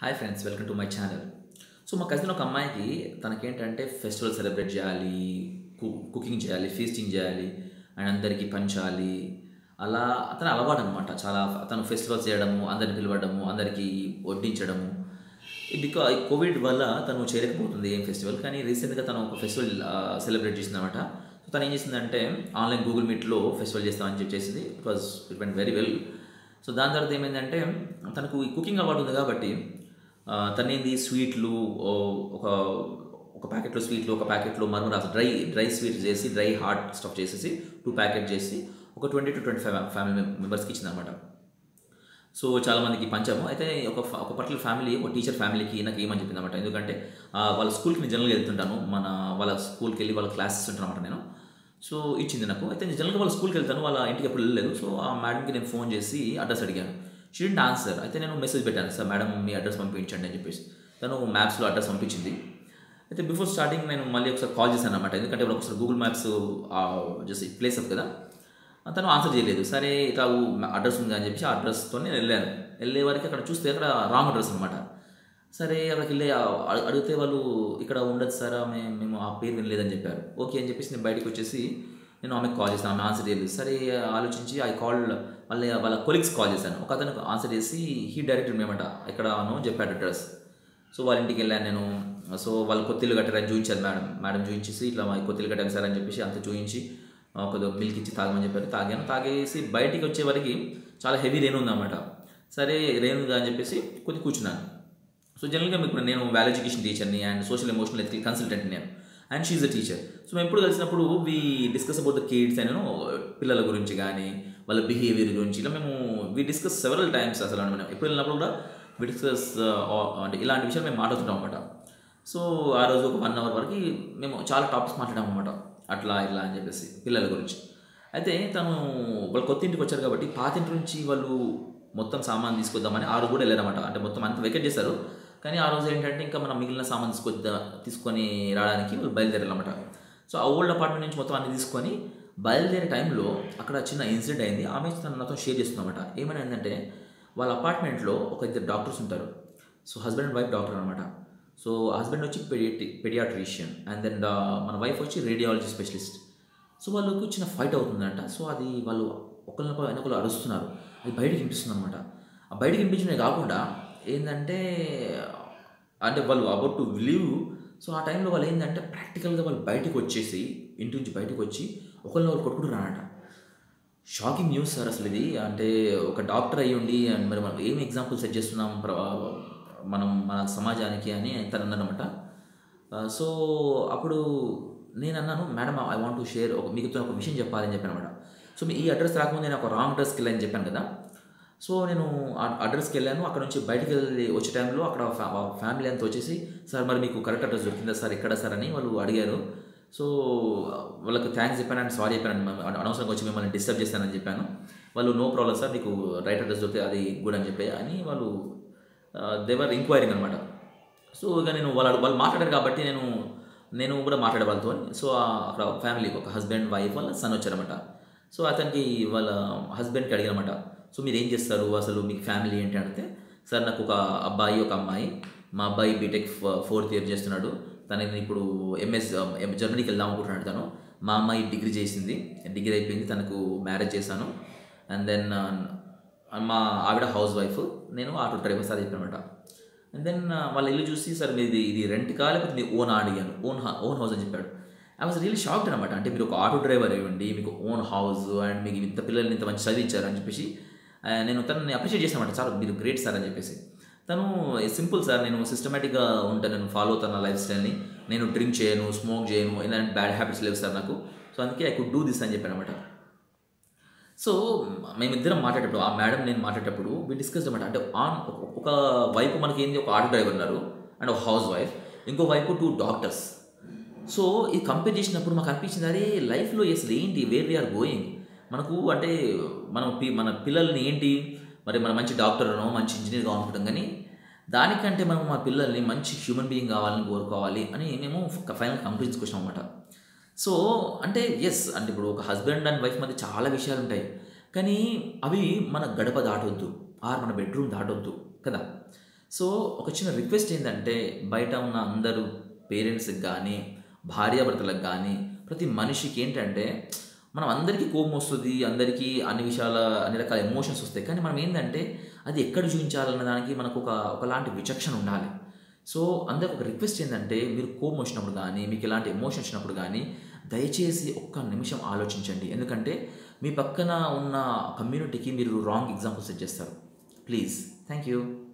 hi friends welcome to my channel so మా cousin ఒక అమ్మాయికి తనకేంటంటే ఫెస్టివల్ సెలబ్రేట్ చేయాలి కు- కుకింగ్ చేయాలి ఫీస్టింగ్ చేయాలి అండ్ అందరికీ పంచాలి అలా అతను అలవాటు అనమాట చాలా తను ఫెస్టివల్స్ చేయడము అందరిని పిలవడము అందరికీ వడ్డించడము బికా ఈ కోవిడ్ వల్ల తను చేయలేకపోతుంది ఏం ఫెస్టివల్ కానీ రీసెంట్గా తను ఒక ఫెస్టివల్ సెలబ్రేట్ చేసిందన్నమాట సో తను ఏం చేసిందంటే ఆన్లైన్ గూగుల్ మీట్లో ఫెస్టివల్ చేస్తామని చెప్పి చేసింది it was it went very well so దాని తర్వాత ఏమైందంటే తనకు ఈ కుకింగ్ అలవాటు ఉంది కాబట్టి ఆ, తనేంది స్వీట్లు ఓ, ఒక ఒక ప్యాకెట్లో స్వీట్లు ఒక ప్యాకెట్లో మర్మరాస్ డ్రై డ్రై స్వీట్స్ చేసి డ్రై హాట్ స్టఫ్ చేసేసి టూ ప్యాకెట్ చేసి ఒక twenty to twenty five family మెంబర్స్కి ఇచ్చిందన్నమాట సో చాలా మందికి పంచాము అయితే ఒక ఫ- ఒక పర్టికులర్ ఫ్యామిలీ ఒక టీచర్ ఫ్యామిలీకి నాకు ఏమని చెప్పింది అనమాట ఎందుకంటే ఆ, వాళ్ళ స్కూల్కి నేను జనరల్గా వెళ్తుంటాను మన వాళ్ళ స్కూల్కి వెళ్ళి వాళ్ళ క్లాసెస్ ఉంటాను అనమాట నేను సో ఇచ్చింది నాకు అయితే నేను జనరల్గా వాళ్ళ స్కూల్కి వెళ్తాను వాళ్ళ ఇంటికి ఎప్పుడు వెళ్ళలేదు సో ఆ మేడంకి నేను ఫోన్ చేసి అడ్రస్ అడిగాను షీ డింట్ ఆన్సర్ అయితే నేను మెసేజ్ పెట్టాను సార్ మేడం మీ అడ్రస్ పంపించండి అని చెప్పేసి తను మ్యాప్స్లో అడ్రస్ పంపించింది అయితే బిఫోర్ స్టార్టింగ్ నేను మళ్ళీ ఒకసారి కాల్ చేశాను అనమాట ఎందుకంటే వాళ్ళు ఒకసారి Google Maps just place up కదా తను ఆన్సర్ చేయలేదు సరే ఇట్లా అడ్రస్ ఉంది అని చెప్పి ఆ అడ్రస్తో నేను వెళ్ళాను వెళ్ళే వరకు అక్కడ చూస్తే అక్కడ రాంగ్ అడ్రస్ అనమాట సరే అక్కడికి వెళ్ళి అ- అడిగితే వాళ్ళు ఇక్కడ ఉండదు సార్ ఆమె మేము ఆ పేరు వినలేదని చెప్పారు ఓకే అని చెప్పేసి నేను బయటకు వచ్చేసి నేను ఆమెకు కాల్ చేశాను ఆమె ఆన్సర్ చేయలేదు సరే ఆలోచించి ఐ కాల్ వాళ్ళ వాళ్ళ కొలీగ్స్ కాల్ చేశాను ఒక అతను ఆన్సర్ చేసి హీ డైరెక్ట్ మేమంట ఎక్కడ అని చెప్పాడు అడ్రస్ సో వాళ్ళ ఇంటికి వెళ్ళాను నేను సో వాళ్ళు కొత్తిల్లు కట్టారని చూపించారు మేడం మేడం చూపించేసి ఇట్లా మా కొత్తిల్లు కట్టారు సార్ అని చెప్పేసి అంత చూపించి ఆ, కొద్దిగా మిల్క్ ఇచ్చి తాగమని చెప్పారు తాగాను తాగేసి బయటికి వచ్చే వరకు చాలా హెవీ రెయిన్ ఉందన్నమాట సరే రెయిన్ ఉందా అని చెప్పేసి కొద్ది కూర్చున్నాను సో జనరల్గా ఇప్పుడు నేను వాల్ ఎడ్యుకేషన్ టీచర్ని and social emotional ethical consultant నేను and she a teacher so మేము ఎప్పుడు కలిసినప్పుడు we discuss about the kids and పిల్లల గురించి కానీ వాళ్ళ బిహేవియర్ గురించి ఇలా మేము వి డిస్కస్ సెవెరల్ టైమ్స్ అసలు మనం ఎప్పుడు వెళ్ళినప్పుడు కూడా వి డిస్కస్ అంటే ఇలాంటి విషయాలు మేము మాట్లాడుతుంటాం అనమాట సో ఆ రోజు ఒక వన్ అవర్ వరకు మేము చాలా టాపిక్స్ మాట్లాడాం అనమాట అట్లా ఇట్లా అని చెప్పేసి పిల్లల గురించి అయితే తను వాళ్ళు కొత్త ఇంటికి వచ్చారు కాబట్టి పాత ఇంటి నుంచి వాళ్ళు మొత్తం సామాన్ తీసుకొద్దామని ఆ రోజు కూడా వెళ్ళారన్నమాట అంటే మొత్తం అంత వెకెట్ చేశారు కానీ ఆ రోజు ఏంటంటే ఇంకా మనం మిగిలిన సామాన్ తీసుకొద్దా తీసుకొని రావడానికి వాళ్ళు బయలుదేరారన్నమాట సో ఆ ఓల్డ్ అపార్ట్మెంట్ నుంచి మొత్తం అన్ని తీసుకొని బయలుదేరే టైంలో అక్కడ చిన్న ఇన్సిడెంట్ అయింది ఆమె తను నాతో షేర్ చేస్తుందన్నమాట ఏమైనా ఏంటంటే వాళ్ళ అపార్ట్మెంట్లో ఒక ఇద్దరు డాక్టర్స్ ఉంటారు so husband and wife doctor అనమాట సో హస్బెండ్ వచ్చి పెడియాట్రి పెడియాట్రిషియన్ అండ్ దెన్ మన వైఫ్ వచ్చి రేడియాలజీ స్పెషలిస్ట్ సో వాళ్ళకు చిన్న ఫైట్ అవుతుందంట సో అది వాళ్ళు ఒకరినొకరు వెనకలు అరుస్తున్నారు అది బయటికి వినిపిస్తుంది అనమాట ఆ బయటికి వినిపించడమే కాకుండా ఏంటంటే అంటే వాళ్ళు అబౌట్ టు లివ్ సో ఆ టైంలో వాళ్ళు ఏంటంటే ప్రాక్టికల్గా వాళ్ళు బయటకు వచ్చేసి ఇంటి నుంచి బయటకు వచ్చి ఒకరిని వాళ్ళు కొట్టుకుంటున్నారంట షాకింగ్ న్యూస్ సార్ అసలు ఇది అంటే ఒక డాక్టర్ అయ్యి ఉండి అండ్ మరి మనం ఏం ఎగ్జాంపుల్ సెట్ చేస్తున్నాం ప్ర- మనం మన సమాజానికి అని తను అన్నమాట సో అప్పుడు నేను అన్నాను madam I want to share ఒక మీతో ఒక విషయం చెప్పాలని చెప్పాను అనమాట సో మీ ఈ అడ్రస్ రాకముందు నేను ఒక రాంగ్ అడ్రస్కి వెళ్ళని చెప్పాను కదా సో నేను ఆ అడ్రస్కి వెళ్ళాను అక్కడ నుంచి బయటికి వెళ్ళి వచ్చే టైంలో అక్కడ ఫ్యా- ఫ్యామిలీ అంతా వచ్చేసి సార్ మరి మీకు కరెక్ట్ అడ్రస్ దొరికిందా సార్ ఎక్కడ సార్ అని వాళ్ళు అడిగారు సో వాళ్ళకి థ్యాంక్స్ చెప్పాను అండ్ సారీ చెప్పాను అన- అనవసరంగా వచ్చి మిమ్మల్ని డిస్టర్బ్ చేశానని చెప్పాను వాళ్ళు నో ప్రాబ్లం సార్ మీకు రైట్ అడ్రస్ దొరికితే అది గుడ్ అని చెప్పి అని వాళ్ళు దేవర్ ఎంక్వైరింగ్ అనమాట సో ఇక నేను వాళ్ళు వాళ్ళు మాట్లాడారు కాబట్టి నేను నేను కూడా మాట్లాడే వాళ్ళతో సో ఆ- అక్కడ ఫ్యామిలీ ఒక హస్బెండ్ వైఫ్ వాళ్ళ సన్ వచ్చారన్నమాట సో అతనికి వాళ్ళ హస్బెండ్కి అడిగారన్నమాట సో మీరు ఏం చేస్తారు అసలు మీకు ఫ్యామిలీ ఏంటి అంటే సార్ నాకు ఒక అబ్బాయి ఒక అమ్మాయి మా అబ్బాయి బీటెక్ ఫోర్త్ ఇయర్ చేస్తున్నాడు తనని ఇప్పుడు ఎంఎస్ జర్మనీకి వెళ్దాం అనుకుంటున్నాడు తను మా అమ్మాయి డిగ్రీ చేసింది డిగ్రీ అయిపోయింది తనకు మ్యారేజ్ చేశాను అండ్ దెన్ మా ఆవిడ హౌస్ వైఫ్ నేను ఆటో డ్రైవర్ సార్ చెప్పానమాట అండ్ దెన్ వాళ్ళ ఇల్లు చూసి సార్ మీది ఇది రెంట్ కా లేకపోతే మీ ఓన్ అడిగాను ఓన్ ఓన్ హౌస్ అని చెప్పాడు ఐ వాజ్ రియల్ షాక్డ్ అనమాట అంటే మీరు ఒక ఆటో డ్రైవర్ ఇవ్వండి మీకు ఓన్ హౌస్ అండ్ మీకు ఇంత పిల్లల్ని ఇంత మంచి చదివించారు అని చెప్పేసి ఆ, నేను తనని అప్రిషియేట్ చేశానమాట చాలా మీరు గ్రేట్ సార్ అని చెప్పేసి తను సింపుల్ సార్ నేను సిస్టమేటిక్గా ఉంటాను నేను ఫాలో అవుతాను నా లైఫ్ స్టైల్ని నేను డ్రింక్ చేయను స్మోక్ చేయను ఇలాంటి బ్యాడ్ హ్యాబిట్స్ లేవు సార్ నాకు సో అందుకే ఐ కుడ్ డూ దిస్ అని చెప్పాను అనమాట సో మేమిద్దరం మాట్లాడేటప్పుడు ఆ మేడం నేను మాట్లాడేటప్పుడు వి డిస్కస్ అనమాట అంటే ఆన్ ఒక వైపు మనకి ఏంది ఒక ఆటో డ్రైవర్ ఉన్నారు అండ్ ఒక హౌస్ వైఫ్ ఇంకో వైపు టూ డాక్టర్స్ సో ఇది కంపేర్ చేసినప్పుడు మాకు అనిపించింది అరే లైఫ్లో అసలు ఏంటి వేర్ వీఆర్ గోయింగ్ మనకు అంటే మనం పి- మన పిల్లల్ని ఏంటి మరి మన మంచి డాక్టర్నో మంచి ఇంజనీర్ కావాలనుకుంటాం కానీ దానికంటే మనం మా పిల్లల్ని మంచి హ్యూమన్ బీయింగ్ కావాలని కోరుకోవాలి అని మేము ఫైనల్ కంక్లూజన్స్కి వచ్చాం అనమాట సో అంటే ఎస్ అంటే ఇప్పుడు ఒక హస్బెండ్ అండ్ వైఫ్ మధ్య చాలా విషయాలు ఉంటాయి కానీ అవి మన గడప దాటొద్దు ఆర్ మన బెడ్రూమ్ దాటొద్దు కదా సో ఒక చిన్న రిక్వెస్ట్ ఏంటంటే బయట ఉన్న అందరూ పేరెంట్స్కి కానీ భార్యాభర్తలకు కానీ ప్రతి మనిషికి ఏంటంటే మనం అందరికీ కోపం వస్తుంది అందరికీ అన్ని విషయాల అన్ని రకాల ఎమోషన్స్ వస్తాయి కానీ మనం ఏంటంటే అది ఎక్కడ చూపించాలన్న దానికి మనకు ఒక ఒకలాంటి విచక్షణ ఉండాలి సో అందరికి ఒక రిక్వెస్ట్ ఏంటంటే మీరు కోపం వచ్చినప్పుడు కానీ మీకు ఇలాంటి ఎమోషన్ వచ్చినప్పుడు కానీ దయచేసి ఒక్క నిమిషం ఆలోచించండి ఎందుకంటే మీ పక్కన ఉన్న కమ్యూనిటీకి మీరు రాంగ్ ఎగ్జాంపుల్ సెట్ చేస్తారు ప్లీజ్ థ్యాంక్ యూ